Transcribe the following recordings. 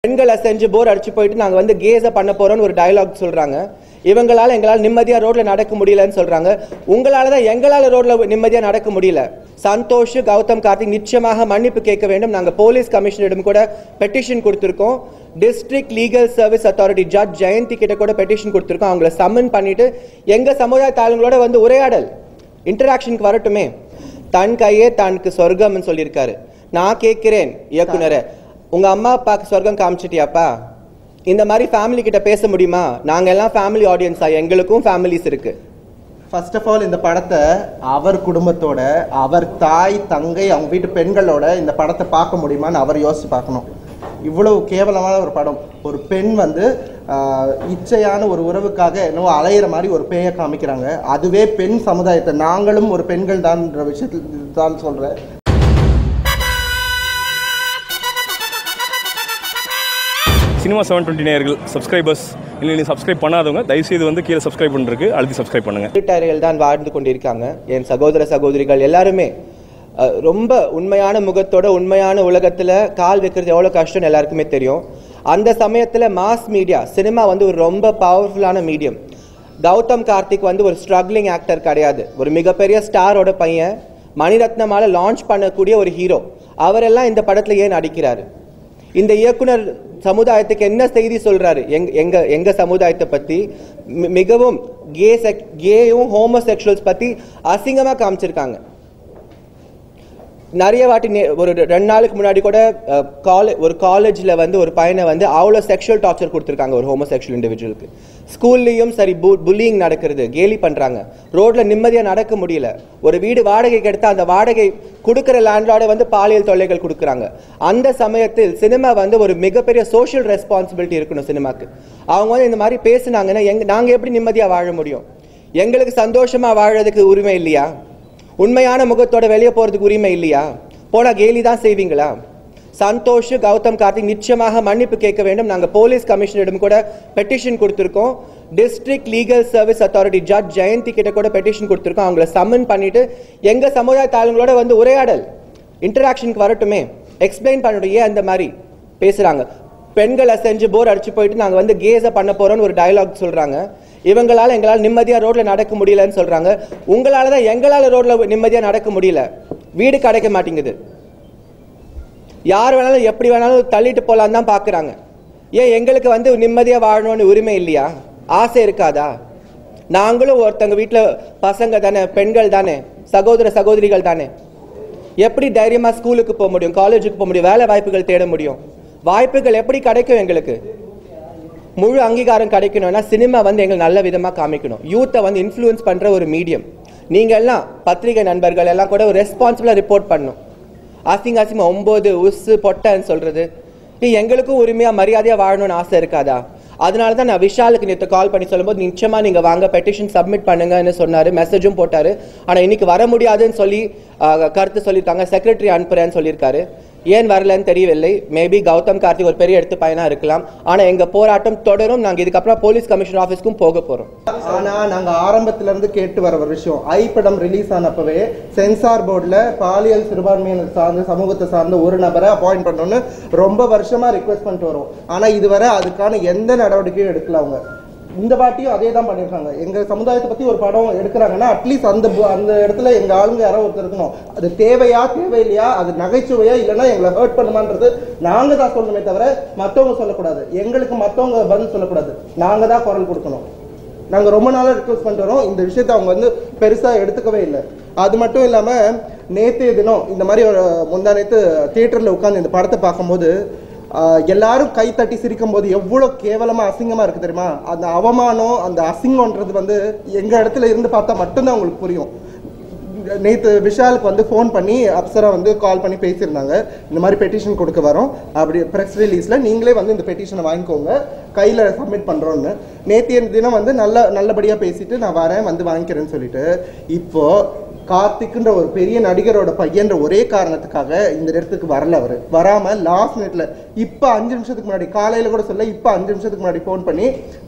பெண்களை செஞ்சு போர் அடிச்சு போயிட்டு நாங்க வந்து கேஸ பண்ண போறோம்னு ஒரு டயலாக் சொல்றாங்க இவங்களால எங்களால நிம்மதியா ரோட்ல நடக்க முடியலன்னு சொல்றாங்க உங்களால தான் எங்களால ரோட்ல நிம்மதியா நடக்க முடியல சந்தோஷ் கௌதம் கார்த்திக் நிச்சயமாக மன்னிப்பு கேட்க வேண்டும் நாங்க போலீஸ் கமிஷனரிடம் கூட பெட்டிஷன் கொடுத்திருக்கோம் district legal service authority judge Jayanthi கிட்ட கூட பெட்டிஷன் கொடுத்திருக்கோம் அவங்கள சம்மன் பண்ணிட்டு எங்க சமுதாய ஆளுங்களோட வந்து உரையாடல் இன்டராக்ஷனுக்கு வரட்டுமே தன் கையே தனக்கு சொர்க்கம்னு சொல்லியிருக்காரு நான் கேட்கிறேன் இயக்குனரை உங்க அம்மா அப்பாக்கு சொர்க்கம் காமிச்சிட்டியாப்பா இந்த மாதிரி ஃபேமிலி கிட்ட பேச முடியுமா நாங்க எல்லாம் ஃபேமிலி ஆடியன்ஸா எங்களுக்கும் ஃபேமிலிஸ் இருக்கு ஃபர்ஸ்ட் ஆஃப் ஆல் இந்த படத்தை அவர் குடும்பத்தோட அவர் தாய் தங்கை அவங்க வீட்டு பெண்களோட இந்த படத்தை பார்க்க முடியுமான்னு அவர் யோசிச்சு பார்க்கணும் இவ்வளவு கேவலமான ஒரு படம் ஒரு பெண் வந்து ஆஹ், இச்சையான ஒரு உறவுக்காக என்னவோ அலையிற மாதிரி ஒரு பேயை காமிக்கிறாங்க அதுவே பெண் சமுதாயத்தை நாங்களும் ஒரு பெண்கள் தான்ன்ற விஷயத்தில் தான் சொல்றேன் சினிமா செவன் டுவெண்ட்டி நேயர்கள் சப்ஸ்கிரைபர்ஸ் இல்லை நீ சப்ஸ்கிரைப் பண்ணாதவங்க தயவுசெய்து வந்து கீழே சப்ஸ்கிரைப் பண்ணிருக்கு அழுத்தி சப்ஸ்கிரைப் பண்ணுங்கள் வீட்டார்கள் தான் வாழ்ந்து கொண்டிருக்காங்க என் சகோதர சகோதரிகள் எல்லாருமே அஹ், ரொம்ப உண்மையான முகத்தோட உண்மையான உலகத்துல கால் வைக்கிறது எவ்வளவு கஷ்டம்னு எல்லாருக்குமே தெரியும் அந்த சமயத்துல மாஸ் மீடியா சினிமா வந்து ஒரு ரொம்ப பவர்ஃபுல்லான மீடியம் கௌதம் கார்த்திக் வந்து ஒரு ஸ்ட்ரகிளிங் ஆக்டர் கிடையாது ஒரு மிகப்பெரிய ஸ்டாரோட பையன் மணிரத்னமால லான்ச் பண்ணக்கூடிய ஒரு ஹீரோ அவரெல்லாம் இந்த படத்துல ஏன் நடிக்கிறாரு இந்த இயக்குனர் சமுதாயத்துக்கு என்ன செய்தி சொல்றாரு எங்க எங்க எங்க சமுதாயத்தை பத்தி மி- மிகவும் கே செக் கேயும் ஹோமோசெக்ஷுவல்ஸ் பத்தி அசிங்கமா காமிச்சிருக்காங்க நிறைய வாட்டி நே- ஒரு ரெண்டு நாளுக்கு முன்னாடி கூட காலேஜ் ஒரு காலேஜில் வந்து ஒரு பையனை வந்து அவ்வளோ செக்ஷுவல் டார்ச்சர் கொடுத்துருக்காங்க ஒரு ஹோமோசெக்ஷுவல் இண்டிவிஜுவலுக்கு ஸ்கூல்லையும் சரி பு புல்லிங் நடக்கிறது கேலி பண்ணுறாங்க ரோட்டில் நிம்மதியாக நடக்க முடியல ஒரு வீடு வாடகைக்கு எடுத்தால் அந்த வாடகை கொடுக்குற லேண்ட்லார்டை வந்து பாலியல் தொல்லைகள் கொடுக்குறாங்க அந்த சமயத்தில் சினிமா வந்து ஒரு மிகப்பெரிய சோஷியல் ரெஸ்பான்சிபிலிட்டி இருக்கணும் சினிமாக்கு அவங்க வந்து இந்த மாதிரி பேசுனாங்கன்னா எங்க நாங்கள் எப்படி நிம்மதியாக வாழ முடியும் எங்களுக்கு சந்தோஷமாக வாழறதுக்கு உரிமை இல்லையா உண்மையான முகத்தோட வெளியே போறதுக்கு உரிமை இல்லையா போனா கேலி தான் செய்வீங்களா சந்தோஷ் கௌதம் கார்த்திக் நிச்சயமாக மன்னிப்பு கேட்க வேண்டும் நாங்க போலீஸ் கமிஷனரிடம் கூட பெட்டிஷன் கொடுத்திருக்கோம் district legal service authority judge Jayanthi கிட்ட கூட பெட்டிஷன் கொடுத்திருக்கோம் அவங்கள சம்மன் பண்ணிட்டு எங்க சமுதாய ஆளுங்களோட வந்து உரையாடல் இன்டராக்ஷனுக்கு வரட்டுமே எக்ஸ்பிளைன் பண்ணணும் ஏன் அந்த மாதிரி பேசுறாங்க பெண்களை செஞ்சு போர் அடிச்சு போயிட்டு நாங்க வந்து கேஸ பண்ண போறோம்னு ஒரு டயலாக் சொல்றாங்க இவங்களால எங்களால நிம்மதியா ரோட்ல நடக்க முடியலன்னு சொல்றாங்க உங்களால தான் எங்களால ரோட்ல நிம்மதியா நடக்க முடியல வீடு கிடைக்க மாட்டேங்குது யார் வேணாலும் எப்படி வேணாலும் தள்ளிட்டு போலான்னு தான் பாக்குறாங்க ஏன் எங்களுக்கு வந்து நிம்மதியா வாழணும்னு உரிமை இல்லையா ஆசை இருக்காதா நாங்களும் ஒருத்தங்க வீட்ல பசங்க தானே பெண்கள் தானே சகோதர சகோதரிகள் தானே எப்படி தைரியமா ஸ்கூலுக்கு போக முடியும் காலேஜுக்கு போக முடியும் வேலை வாய்ப்புகள் தேட முடியும் வாய்ப்புகள் எப்படி கிடைக்கும் எங்களுக்கு முழு அங்கீகாரம் கிடைக்கணும்னா சினிமா வந்து எங்களை நல்ல விதமாக காமிக்கணும் யூத்தை வந்து இன்ஃப்ளூயன்ஸ் பண்ணுற ஒரு மீடியம் நீங்கள் எல்லாம் பத்திரிகை நண்பர்கள் எல்லாம் கூட ஒரு ரெஸ்பான்சிபிளாக ரிப்போர்ட் பண்ணணும் அசிங்க அசிங்க ஒம்பது உசு பொட்டன்னு சொல்கிறது எங்களுக்கும் உரிமையாக மரியாதையாக வாழணும்னு ஆசை இருக்காதா அதனால தான் நான் விஷாலுக்கு நேற்று கால் பண்ணி சொல்லும்போது நிச்சயமா நீங்கள் வாங்க பெட்டிஷன் சப்மிட் பண்ணுங்கன்னு சொன்னார் மெசேஜும் போட்டார் ஆனால் இன்னைக்கு வர முடியாதுன்னு சொல்லி ஆஹ், கருத்து சொல்லியிருக்காங்க செக்ரட்டரி அனுப்புறேன்னு சொல்லியிருக்காரு ஏன் வரலன்னு தெரியவில்லை மேபி கௌதம் கார்த்திக் ஒரு பெரிய எடுத்து பையனா இருக்கலாம் ஆனா எங்க போராட்டம் தொடரும் நாங்க இதுக்கப்புறம் போலீஸ் கமிஷனர் ஆஃபீஸ்க்கும் போக போறோம் ஆனா நாங்க ஆரம்பத்துல இருந்து கேட்டு வர ஒரு விஷயம் ஐ படம் ரிலீஸ் ஆனப்பவே சென்சார் போர்டுல பாலியல் சிறுபான்மையினர் சார்ந்த சமூகத்தை சார்ந்த ஒரு நபரை அப்பாயிண்ட் பண்ணணும்னு ரொம்ப வருஷமா ரிக்வெஸ்ட் பண்ணிட்டு வரோம் ஆனா இதுவரை அதுக்கான எந்த நடவடிக்கையும் எடுக்கல அவங்க இந்த வாட்டியும் அதே தான் பண்ணியிருக்காங்க எங்க சமுதாயத்தை பத்தி ஒரு படம் எடுக்கிறாங்கன்னா அட்லீஸ்ட் அந்த பு- அந்த இடத்துல எங்க ஆளுங்க யாரோ ஒருத்தர் இருக்கணும் அது தேவையா தேவையில்லையா அது நகைச்சுவையா இல்லைன்னா எங்களை ஹர்ட் பண்ணுமான்றது நாங்க தான் சொல்லணுமே தவிர மத்தவங்க சொல்லக்கூடாது எங்களுக்கு மத்தவங்க பதில் சொல்லக்கூடாது நாங்க தான் குரல் கொடுக்கணும் நாங்க ரொம்ப நாளா ரிக்வஸ்ட் பண்ணிட்டு வரோம் இந்த விஷயத்தை அவங்க வந்து பெருசா எடுத்துக்கவே இல்லை அது மட்டும் இல்லாம நேத்தைய தினம் இந்த மாதிரி ஒரு முந்தா நேத்து தியேட்டர்ல உட்கார்ந்து இந்த படத்தை பார்க்கும்போது ஆஹ், எல்லாரும் கை தட்டி சிரிக்கும் போது எவ்வளவு கேவலமா அசிங்கமா இருக்கு தெரியுமா அந்த அவமானம் அந்த அசிங்கம்ன்றது வந்து எங்க இடத்துல இருந்து பார்த்தா மட்டும்தான் உங்களுக்கு புரியும் நேற்று விஷாலுக்கு வந்து ஃபோன் பண்ணி அப்சரா வந்து கால் பண்ணி பேசியிருந்தாங்க இந்த மாதிரி பெட்டிஷன் கொடுக்க வரோம் அப்படி ப்ரெஸ் ரிலீஸில் நீங்களே வந்து இந்த பெட்டிஷனை வாங்கிக்கோங்க கையில் சப்மிட் பண்ணுறோன்னு நேற்றைய தினம் வந்து நல்ல நல்லபடியாக பேசிட்டு நான் வரேன் வந்து வாங்கிக்கிறேன்னு சொல்லிட்டு இப்போ கார்த்திக்ன்ற ஒரு பெரிய நடிகரோட பையன்ற ஒரே காரணத்துக்காக இந்த இடத்துக்கு வரல அவர் வராம லாஸ்ட் மினிட்ல இப்போ அஞ்சு நிமிஷத்துக்கு முன்னாடி காலையில கூட சொல்ல இப்போ அஞ்சு நிமிஷத்துக்கு முன்னாடி ஃபோன் பண்ணி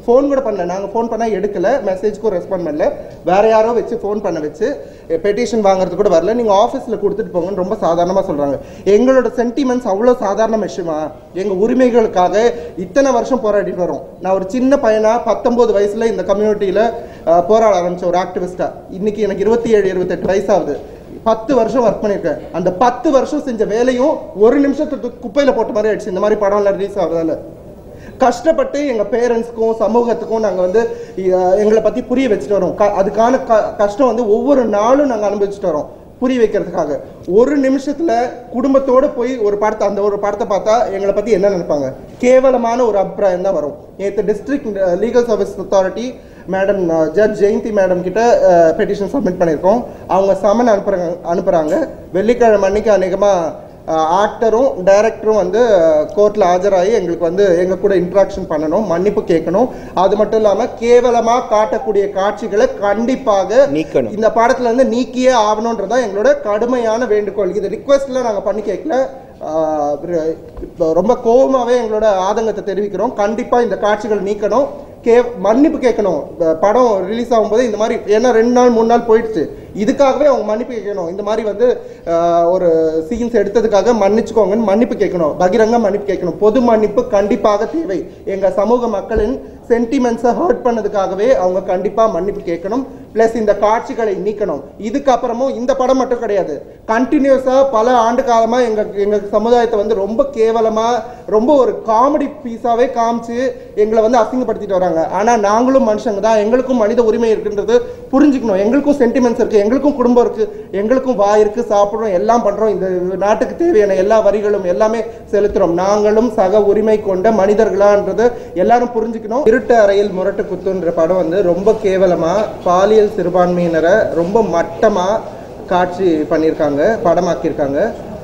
ஃபோன் கூட பண்ணல நாங்கள் ஃபோன் பண்ணால் எடுக்கல மெசேஜ்க்கும் ரெஸ்பாண்ட் பண்ணல வேற யாரோ வச்சு ஃபோன் பண்ண வச்சு பெட்டிஷன் வாங்குறது கூட வரல நீங்கள் ஆஃபீஸில் கொடுத்துட்டு போங்கன்னு ரொம்ப சாதாரணமாக சொல்கிறாங்க எங்களோட சென்டிமெண்ட்ஸ் அவ்வளோ சாதாரண விஷயமா எங்கள் உரிமைகளுக்காக இத்தனை வருஷம் போராடிட்டு வரோம் நான் ஒரு சின்ன பையனா பத்தொம்போது வயசில் இந்த கம்யூனிட்டியில் போராட ஆரம்பிச்ச ஒரு ஆக்டிவிஸ்டா இன்னைக்கு எனக்கு இருபத்தி ஏழு இருபத்தெட்டு வயசாகுது பத்து வருஷம் ஒர்க் பண்ணியிருக்கேன் அந்த பத்து வருஷம் செஞ்ச வேலையும் ஒரு நிமிஷத்துக்கு குப்பையில் போட்ட மாதிரி ஆயிடுச்சு இந்த மாதிரி படம்லாம் ரிலீஸ் ஆகுறதால கஷ்டப்பட்டு எங்கள் பேரண்ட்ஸ்க்கும் சமூகத்துக்கும் நாங்கள் வந்து அஹ், எங்களை பற்றி புரிய வச்சுட்டு வரோம் க- அதுக்கான க கஷ்டம் வந்து ஒவ்வொரு நாளும் நாங்கள் அனுபவிச்சுட்டு வரோம் புரிய வைக்கிறதுக்காக ஒரு நிமிஷத்துல குடும்பத்தோட போய் ஒரு படத்தை அந்த ஒரு படத்தை பார்த்தா எங்களை பத்தி என்ன நினைப்பாங்க கேவலமான ஒரு அபிப்பிராயம் தான் வரும் நேற்று district legal service authority madam judge Jayanthi madam கிட்ட பெட்டிஷன் சப்மிட் பண்ணியிருக்கோம் அவங்க சமன் அனுப்புறாங்க அனுப்புறாங்க வெள்ளிக்கிழமை அன்னைக்கு அநேகமாக ஆக்டரும் டைரக்டரும் வந்து கோர்ட்டில் ஆஜராகி எங்களுக்கு வந்து எங்கள் கூட இன்ட்ராக்ஷன் பண்ணணும் மன்னிப்பு கேட்கணும் அது மட்டும் இல்லாமல் கேவலமாக காட்டக்கூடிய காட்சிகளை கண்டிப்பாக நீக்கணும். இந்த படத்துல இருந்து நீக்கியே ஆகணுன்றதான் எங்களோட கடுமையான வேண்டுகோள் இது ரிக்வெஸ்ட்ல நாங்க பண்ணி கேட்கல ஆஹ் இப்போ ரொம்ப கோபமாவே எங்களோட ஆதங்கத்தை தெரிவிக்கிறோம் கண்டிப்பா இந்த காட்சிகள் நீக்கணும் கே மன்னிப்பு கேட்கணும் இந்த படம் ரிலீஸ் ஆகும்போது இந்த மாதிரி ஏன்னா ரெண்டு நாள் மூணு நாள் போயிடுச்சு இதுக்காகவே அவங்க மன்னிப்பு கேட்கணும் இந்த மாதிரி வந்து ஆஹ், ஒரு சீன்ஸ் எடுத்ததுக்காக மன்னிச்சுக்கோங்கன்னு மன்னிப்பு கேட்கணும் பகிரங்க மன்னிப்பு கேட்கணும் பொது மன்னிப்பு கண்டிப்பாக தேவை எங்க சமூக மக்களின் சென்டிமெண்ட்ஸை ஹர்ட் பண்ணதுக்காகவே அவங்க கண்டிப்பா மன்னிப்பு கேட்கணும் ப்ளஸ் இந்த காட்சிகளை நீக்கணும் இதுக்கப்புறமும் இந்த படம் மட்டும் கிடையாது கண்டினியூஸா பல ஆண்டு காலமா எங்க எங்க சமுதாயத்தை வந்து ரொம்ப கேவலமா ரொம்ப ஒரு காமெடி பீஸாவே காமிச்சு எங்களை வந்து அசிங்கப்படுத்திட்டு வராங்க ஆனா நாங்களும் மனுஷங்க தான் எங்களுக்கும் மனித உரிமை இருக்குன்றது புரிஞ்சுக்கணும் எங்களுக்கும் சென்டிமெண்ட்ஸ் இருக்கு எங்களுக்கும் குடும்பம் இருக்கு எங்களுக்கும் வாய் இருக்கு சாப்பிடுறோம் எல்லாம் பண்றோம் இந்த நாட்டுக்கு தேவையான எல்லா வரிகளும் எல்லாமே செலுத்துறோம் நாங்களும் சக உரிமை கொண்ட மனிதர்களான்றது எல்லாரும் புரிஞ்சுக்கணும் இருட்டு அறையில் முரட்டு குத்துன்ற படம் வந்து ரொம்ப கேவலமா பாலியல் சிறுபான்மையினரை ரொம்ப மட்டமா காட்சி பண்ணியிருக்காங்க படமாக்கியிருக்காங்க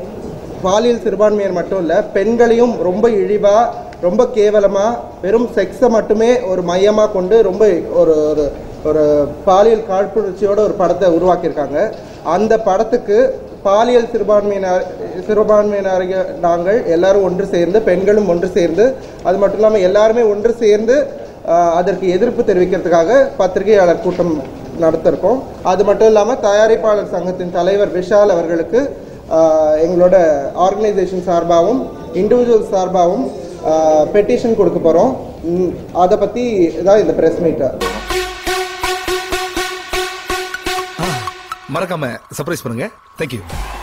பாலியல் சிறுபான்மையர் மட்டும் இல்லை பெண்களையும் ரொம்ப இழிவா ரொம்ப கேவலமா வெறும் செக்ஸை மட்டுமே ஒரு மையமா கொண்டு ரொம்ப ஒரு ஒரு ஒரு பாலியல் காழ்ப்புணர்ச்சியோட ஒரு படத்தை உருவாக்கியிருக்காங்க அந்த படத்துக்கு பாலியல் சிறுபான்மையினர் சிறுபான்மையினர் நாங்கள் எல்லாரும் ஒன்று சேர்ந்து பெண்களும் ஒன்று சேர்ந்து அது மட்டும் இல்லாமல் எல்லாருமே ஒன்று சேர்ந்து ஆஹ், அதற்கு எதிர்ப்பு தெரிவிக்கிறதுக்காக பத்திரிகையாளர் கூட்டம் நடத்திருக்கோம் அது மட்டும் இல்லாமல் தயாரிப்பாளர் சங்கத்தின் தலைவர் விஷால் அவர்களுக்கு ஆஹ், எங்களோட ஆர்கனைசேஷன் சார்பாகவும் இண்டிவிஜுவல் சார்பாகவும் பெட்டிஷன் கொடுக்க போகிறோம் அதை பற்றி தான் இந்த ப்ரெஸ் மீட்டை மறக்காம சர்ப்ரைஸ் பண்ணுங்க தேங்க்யூ